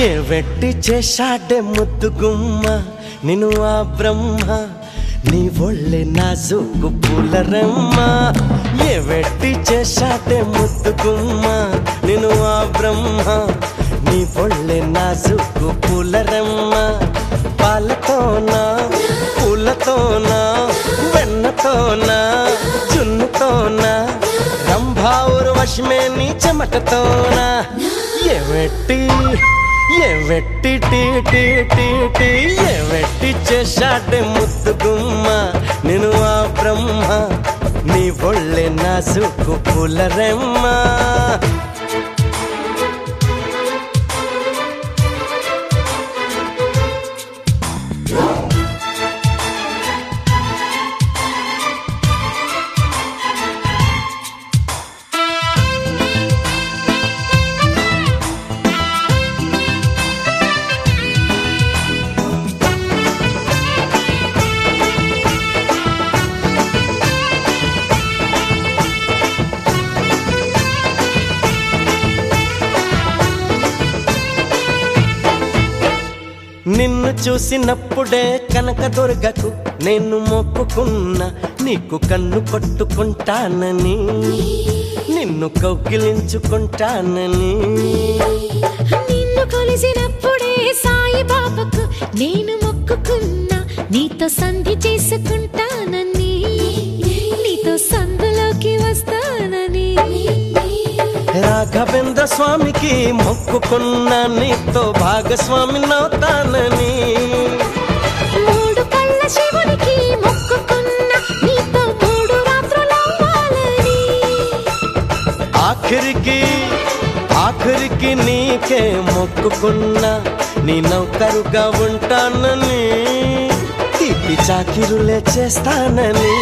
ఏ వెట్టి చేశాడే ముద్దు గుమ్మ నిన్ను ఆ బ్రహ్మ నీ ఒళ్ళే నాజుకు పూలరమ్మ ఏ వెట్టి చేశాడే ముద్దు గుమ్మ నిన్ను ఆ బ్రహ్మ నీ ఒళ్ళే నాజుకు పూలరమ్మ పాలతోనా పూలతోనా వెన్నతోనా చున్నుతోనా రంభావురు వశమే నీ చెమటతోనా ఏ వెట్టి ఏ వెట్టి టీ టీ టీ టీ ఏ వెట్టి చేశాడే ముద్దు గుమ్మ నేను ఆ బ్రహ్మ నీ ఒళ్ళే నాజుకు పూలరెమ్మ నిన్ను చూసినప్పుడే కనక దొరగకు నేను మొక్కుకున్నా నీకు కన్ను కొట్టుకుంటానని నిన్ను కౌగిలించుకుంటానని నిన్ను కొలిసినప్పుడే సాయి బాబాకు నేను మొక్కుకున్నా నీతో సంధి చేసుకుంటానని నీతో సందులోకి వస్తానని రాఘవేంద్ర స్వామికి మొక్కుకున్నా నీతో భాగస్వామి నవుతానని మూడు కళ్ళ శివునికి మొక్కుకున్నా నీతో మూడు రాత్రులు అవ్వాలని ఆఖరికి ఆఖరికి నీకే మొక్కుకున్నా నీ నౌకరుగా ఉంటానని తీపి చాకిరులే చేస్తానని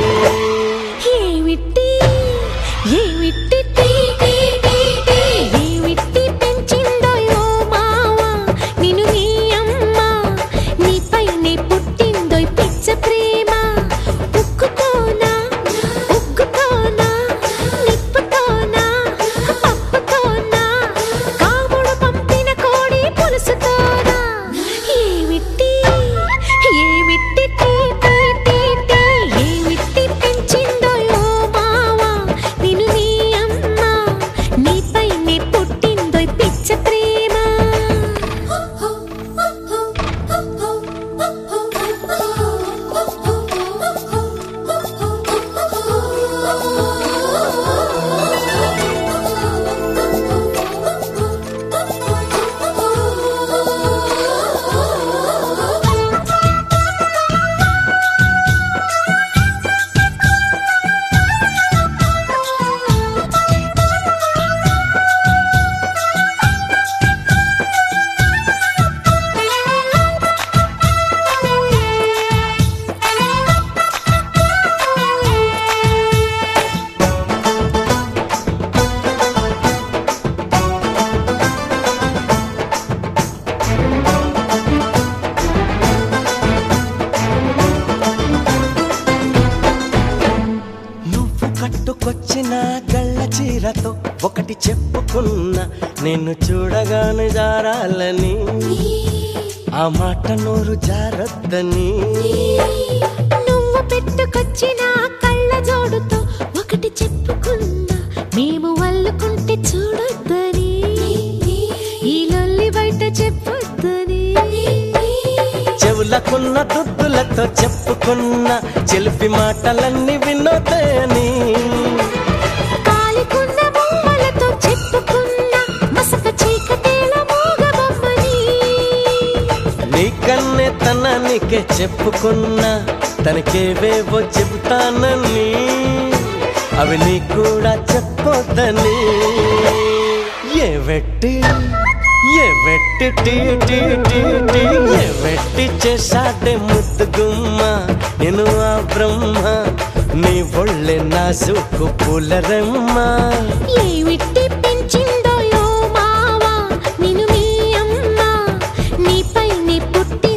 ఏమిటి ఏమిటి టీ, టీ, టీ, టీ, ఏమిటి పెంచిందో ఓ మావా నిన్ను నీ అమ్మ నీపైనే పుట్టిందో ఈ పిచ్చ ప్రేమ ఉక్కుతోనా ఉక్కుతోనా నిప్పుతోనా పప్పుతోనా కాముడు పంపిన కోడి పులుసుతోనా ఏమిటి ఏమిటి టీ, టీ, టీ, టీ, ఏమిటి పెంచిందో ఓ మావా నిన్ను నీ అమ్మ నీపైనే పుట్టిందో ఈ పిచ్చ ప్రేమ నువ్వు కట్టుకొచ్చిన గళ్ళ చీరతో ఒకటి చెప్పుకున్నా నిన్ను చూడగానే జారాలని ఆ మాట నోరు జారొద్దని నువ్వు పెట్టుకొచ్చిన కళ్ళ జోడుతో ఒకటి చెప్పుకున్నా మేము వల్లుకుంటే చూడొద్దని ఈ లొల్లి బయట చెప్పొద్దని చెవులకున్న దుద్దులతో చెప్పుకున్న చెలిపి మాటలన్నీ వినోదయని కాలికున్న బొమ్మలతో చెప్పుకున్నా మసక చీకటేల మూగబొమ్మని నీకన్నే తనానికే చెప్పుకున్నా తనకేవేవో చెబుతానని అవి నీ కూడా చెప్పొద్దని ఏ వెట్టి ఏ వెట్టి టీ టీ టీ టీ ఏ వెట్టి చేశాడే ముద్దు గుమ్మ నేను ఆ బ్రహ్మ నీ ఒళ్ళే నాజుకు పూలరమ్మ ఏమిటి పెంచిందో యో మావా నిన్ను మీ అమ్మ నీపైనే పుట్టి